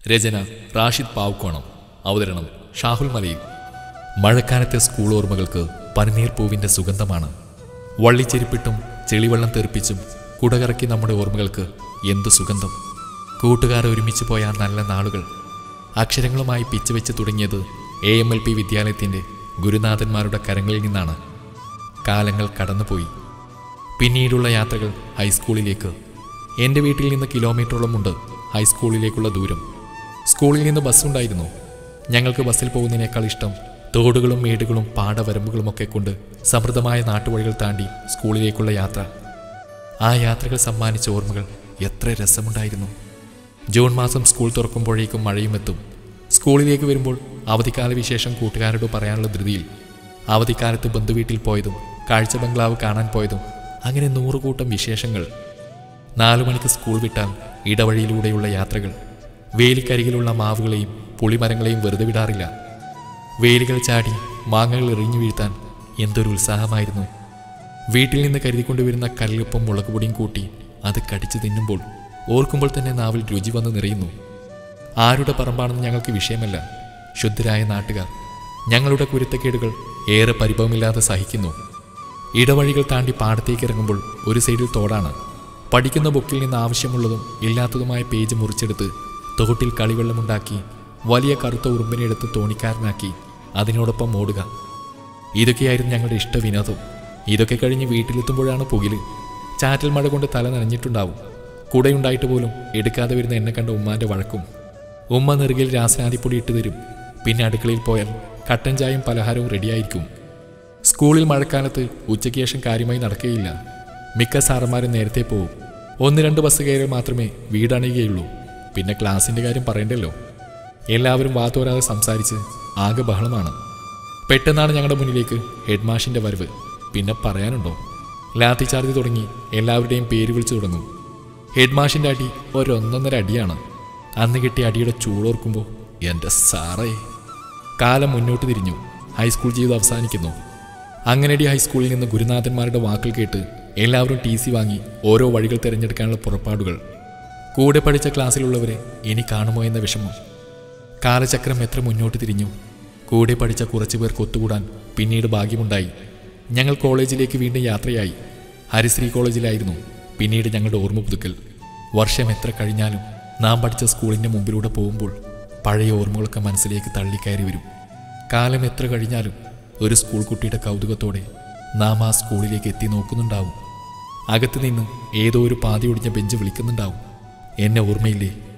രചന റാഷിദ് പാവക്കോണം അവതരണം ഷാഹുൽ മലയിൽ മഴക്കാലത്തെ സ്കൂൾ ഓർമ്മകൾക്ക് പനിനീർ പൂവിൻ്റെ സുഗന്ധമാണ് വള്ളിച്ചെരിപ്പിട്ടും ചെളിവെള്ളം തെറിപ്പിച്ചും കുടകറക്കി നമ്മുടെ ഓർമ്മകൾക്ക് എന്തു സുഗന്ധം കൂട്ടുകാർ ഒരുമിച്ച് പോയ ആ നല്ല നാളുകൾ അക്ഷരങ്ങളുമായി പിച്ച് വെച്ച് തുടങ്ങിയത് എ എം എൽ പി വിദ്യാലയത്തിൻ്റെ ഗുരുനാഥന്മാരുടെ കരങ്ങളിൽ നിന്നാണ് കാലങ്ങൾ കടന്നുപോയി പിന്നീടുള്ള യാത്രകൾ ഹൈസ്കൂളിലേക്ക് എൻ്റെ വീട്ടിൽ നിന്ന് കിലോമീറ്ററോളമുണ്ട് ഹൈസ്കൂളിലേക്കുള്ള ദൂരം സ്കൂളിൽ നിന്ന് ബസ്സുണ്ടായിരുന്നു ഞങ്ങൾക്ക് ബസ്സിൽ പോകുന്നതിനേക്കാൾ ഇഷ്ടം തോടുകളും മേടുകളും പാടവരമ്പുകളുമൊക്കെ കൊണ്ട് സമൃദ്ധമായ നാട്ടുവഴികൾ താണ്ടി സ്കൂളിലേക്കുള്ള യാത്ര ആ യാത്രകൾ സമ്മാനിച്ച ഓർമ്മകൾ എത്ര രസമുണ്ടായിരുന്നു ജൂൺ മാസം സ്കൂൾ തുറക്കുമ്പോഴേക്കും മഴയും എത്തും സ്കൂളിലേക്ക് വരുമ്പോൾ അവധിക്കാല വിശേഷം കൂട്ടുകാരോട് പറയാനുള്ള ധൃതിയിൽ അവധിക്കാലത്ത് ബന്ധുവീട്ടിൽ പോയതും കാഴ്ച ബംഗ്ലാവ് കാണാൻ പോയതും അങ്ങനെ നൂറുകൂട്ടം വിശേഷങ്ങൾ നാലു മണിക്ക് സ്കൂൾ വിട്ടാൽ ഇടവഴിയിലൂടെയുള്ള യാത്രകൾ വേലിക്കരികിലുള്ള മാവുകളെയും പുളിമരങ്ങളെയും വെറുതെ വിടാറില്ല വേലികൾ ചാടി മാങ്ങകൾ എറിഞ്ഞു വീഴ്ത്താൻ എന്തൊരു ഉത്സാഹമായിരുന്നു വീട്ടിൽ നിന്ന് കരുതിക്കൊണ്ടുവരുന്ന കല്ലുപ്പും മുളകുപൊടിയും കൂട്ടി അത് കടിച്ചു തിന്നുമ്പോൾ ഓർക്കുമ്പോൾ തന്നെ നാവിൽ രുചി വന്ന് നിറയുന്നു ആരുടെ പറമ്പാണെന്ന് ഞങ്ങൾക്ക് വിഷയമല്ല ശുദ്ധരായ നാട്ടുകാർ ഞങ്ങളുടെ കുരുത്തക്കേടുകൾ ഏറെ പരിഭവമില്ലാതെ സഹിക്കുന്നു ഇടവഴികൾ താണ്ടി പാടത്തേക്ക് ഇറങ്ങുമ്പോൾ ഒരു സൈഡിൽ തോടാണ് പഠിക്കുന്ന ബുക്കിൽ നിന്ന് ആവശ്യമുള്ളതും ഇല്ലാത്തതുമായ പേജ് മുറിച്ചെടുത്ത് തോട്ടിൽ കളിവെള്ളമുണ്ടാക്കി വലിയ കറുത്ത ഉറുമ്പിനെ എടുത്ത് തോണിക്കാരനാക്കി അതിനോടൊപ്പം ഓടുക ഇതൊക്കെയായിരുന്നു ഞങ്ങളുടെ ഇഷ്ടവിനോദം ഇതൊക്കെ കഴിഞ്ഞ് വീട്ടിലെത്തുമ്പോഴാണ് പുകില് ചാറ്റൽ മഴ കൊണ്ട് തല നനഞ്ഞിട്ടുണ്ടാവും കുടയുണ്ടായിട്ട് പോലും എടുക്കാതെ വരുന്ന എന്നെ കണ്ട ഉമ്മാന്റെ വഴക്കും ഉമ്മ നെറുകിൽ രാസനാദിപ്പൊടി ഇട്ട് തരും പിന്നെ അടുക്കളയിൽ പോയാൽ കട്ടൻ ചായയും പലഹാരവും റെഡിയായിരിക്കും സ്കൂളിൽ മഴക്കാലത്ത് ഉച്ചയ്ക്ക് ശേഷം കാര്യമായി നടക്കുകയില്ല മിക്ക സാറന്മാരും നേരത്തെ പോവും ഒന്ന് രണ്ട് ബസ് കയറി മാത്രമേ വീടണയുകയുള്ളൂ പിന്നെ ക്ലാസിന്റെ കാര്യം പറയണ്ടല്ലോ എല്ലാവരും വാത്തോരാതെ സംസാരിച്ച് ആകെ ബഹളമാണ് പെട്ടെന്നാണ് ഞങ്ങളുടെ മുന്നിലേക്ക് ഹെഡ് മാഷിന്റെ വരവ് പിന്നെ പറയാനുണ്ടോ ലാത്തി ചാർജ് തുടങ്ങി എല്ലാവരുടെയും പേര് വിളിച്ചു തുടങ്ങും ഹെഡ് മാഷിന്റെ അടി ഒരൊന്നൊന്നര അടിയാണ് അന്ന് കിട്ടിയ അടിയുടെ ചൂടോർക്കുമ്പോൾ എൻ്റെ സാറേ കാലം മുന്നോട്ട് തിരിഞ്ഞു ഹൈസ്കൂൾ ജീവിതം അവസാനിക്കുന്നു അങ്ങനടി ഹൈസ്കൂളിൽ നിന്ന് ഗുരുനാഥന്മാരുടെ വാക്കുകൾ കേട്ട് എല്ലാവരും ടി സി വാങ്ങി ഓരോ വഴികൾ തിരഞ്ഞെടുക്കാനുള്ള പുറപ്പാടുകൾ കൂടെ പഠിച്ച ക്ലാസ്സിലുള്ളവരെ ഇനി കാണുമോ എന്ന വിഷമം കാലചക്രം എത്ര മുന്നോട്ട് തിരിഞ്ഞു കൂടെ പഠിച്ച കുറച്ചു പേർക്ക് ഒത്തുകൂടാൻ പിന്നീട് ഭാഗ്യമുണ്ടായി ഞങ്ങൾ കോളേജിലേക്ക് വീണ്ടും യാത്രയായി ഹരിശ്രീ കോളേജിലായിരുന്നു പിന്നീട് ഞങ്ങളുടെ ഓർമ്മ പുതുക്കൽ വർഷം എത്ര കഴിഞ്ഞാലും നാം പഠിച്ച സ്കൂളിൻ്റെ മുമ്പിലൂടെ പോകുമ്പോൾ പഴയ ഓർമ്മകളൊക്കെ മനസ്സിലേക്ക് തള്ളിക്കയറി വരും കാലം എത്ര കഴിഞ്ഞാലും ഒരു സ്കൂൾ കുട്ടിയുടെ കൗതുകത്തോടെ നാം ആ സ്കൂളിലേക്ക് എത്തി നോക്കുന്നുണ്ടാവും അകത്തു നിന്ന് ഏതോ ഒരു പാതി ഒടിഞ്ഞ ബെഞ്ച് വിളിക്കുന്നുണ്ടാവും എന്നെ ഓർമ്മയില്ലേ